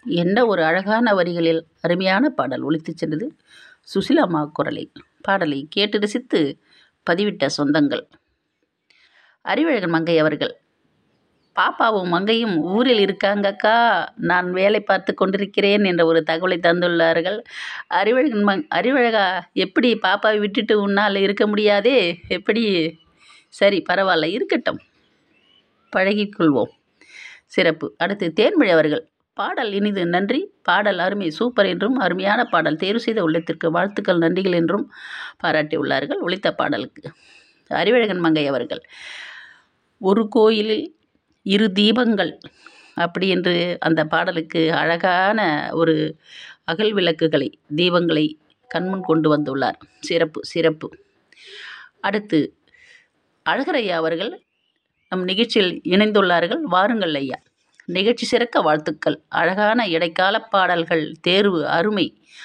என்ன ஒரு அழகான வரிகளில் அருமையான பாடல் ஒலித்துச் சென்றது சுசிலாம்மா குரலில் பாடலை கேட்டு ரசித்து பதிவிட்ட சொந்தங்கள் அறிவழகன் மங்கை அவர்கள் பாப்பாவும் மங்கையும் ஊரில் இருக்காங்கக்கா நான் வேலை பார்த்து கொண்டிருக்கிறேன் என்ற ஒரு தகவலை தந்துள்ளார்கள் அறிவழகன் மங் அறிவழகா எப்படி பாப்பாவை விட்டுட்டு உன்னால் இருக்க முடியாதே எப்படி சரி பரவாயில்ல இருக்கட்டும் பழகிக்கொள்வோம் சிறப்பு அடுத்து தேன்மொழி அவர்கள் பாடல் இனிது நன்றி பாடல் அருமை சூப்பர் என்றும் அருமையான பாடல் தேர்வு செய்த உள்ளத்திற்கு வாழ்த்துக்கள் நன்றிகள் என்றும் பாராட்டியுள்ளார்கள் ஒழித்த பாடலுக்கு அறிவழகன் மங்கை அவர்கள் ஒரு கோயிலில் இரு தீபங்கள் அப்படி என்று அந்த பாடலுக்கு அழகான ஒரு அகல் விளக்குகளை தீபங்களை கண்முன் கொண்டு வந்துள்ளார் சிறப்பு சிறப்பு அடுத்து அழகரையா அவர்கள் நம் நிகழ்ச்சியில் இணைந்துள்ளார்கள் வாருங்கள் ஐயா நிகழ்ச்சி சிறக்க வாழ்த்துக்கள் அழகான இடைக்கால பாடல்கள் தேர்வு அருமை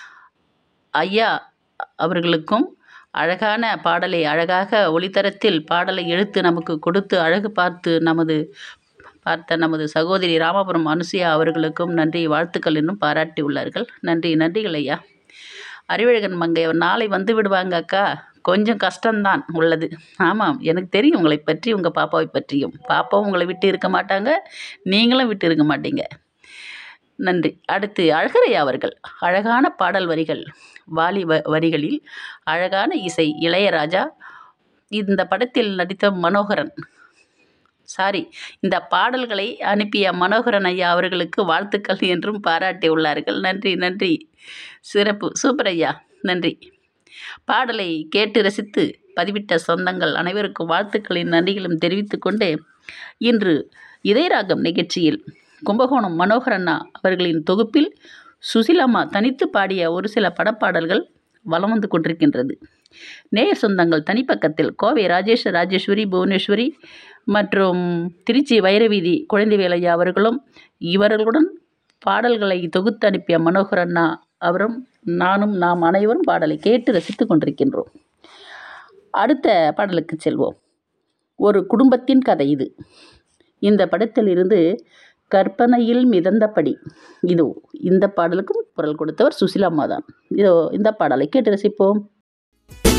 ஐயா அவர்களுக்கும் அழகான பாடலை அழகாக ஒளித்தரத்தில் பாடலை எழுத்து நமக்கு கொடுத்து அழகு பார்த்து நமது பார்த்த நமது சகோதரி ராமபுரம் அனுசுயா அவர்களுக்கும் நன்றி வாழ்த்துக்கள் என்னும் பாராட்டியுள்ளார்கள் நன்றி நன்றிகள் ஐயா அறிவழகன் மங்கை நாளை வந்து விடுவாங்க அக்கா கொஞ்சம் கஷ்டம்தான் உள்ளது ஆமாம் எனக்கு தெரியும் உங்களை பற்றி உங்கள் பாப்பாவை பற்றியும் பாப்பாவும் உங்களை விட்டு இருக்க மாட்டாங்க நீங்களும் விட்டு இருக்க மாட்டீங்க நன்றி அடுத்து அழகரையா அவர்கள் அழகான பாடல் வரிகள் வாலி வ வரிகளில் அழகான இசை இளையராஜா இந்த படத்தில் நடித்த மனோகரன் சாரி இந்த பாடல்களை அனுப்பிய மனோகரன் ஐயா அவர்களுக்கு வாழ்த்துக்கள் என்றும் பாராட்டியுள்ளார்கள் நன்றி நன்றி சிறப்பு சூப்பர் ஐயா நன்றி பாடலை கேட்டு ரசித்து பதிவிட்ட சொந்தங்கள் அனைவருக்கும் வாழ்த்துக்களின் நன்றிகளும் தெரிவித்துக்கொண்டு இன்று இதயராகம் நிகழ்ச்சியில் கும்பகோணம் மனோகரண்ணா அவர்களின் தொகுப்பில் சுசிலம்மா தனித்து பாடிய ஒரு சில படப்பாடல்கள் வலம் வந்து கொண்டிருக்கின்றது நேயர் சொந்தங்கள் தனிப்பக்கத்தில் கோவை ராஜேஷ் ராஜேஸ்வரி புவனேஸ்வரி மற்றும் திருச்சி வைரவீதி குழந்தைவேலையா அவர்களும் இவர்களுடன் பாடல்களை தொகுத்து அனுப்பிய மனோகரண்ணா அவரும் நானும் நாம் அனைவரும் பாடலை கேட்டு ரசித்து கொண்டிருக்கின்றோம் அடுத்த பாடலுக்கு செல்வோம் ஒரு குடும்பத்தின் கதை இது இந்த படத்தில் இருந்து கற்பனையில் மிதந்தபடி இதோ இந்த பாடலுக்கும் குரல் கொடுத்தவர் சுசிலாம்மா தான் இதோ இந்த பாடலை கேட்டு ரசிப்போம்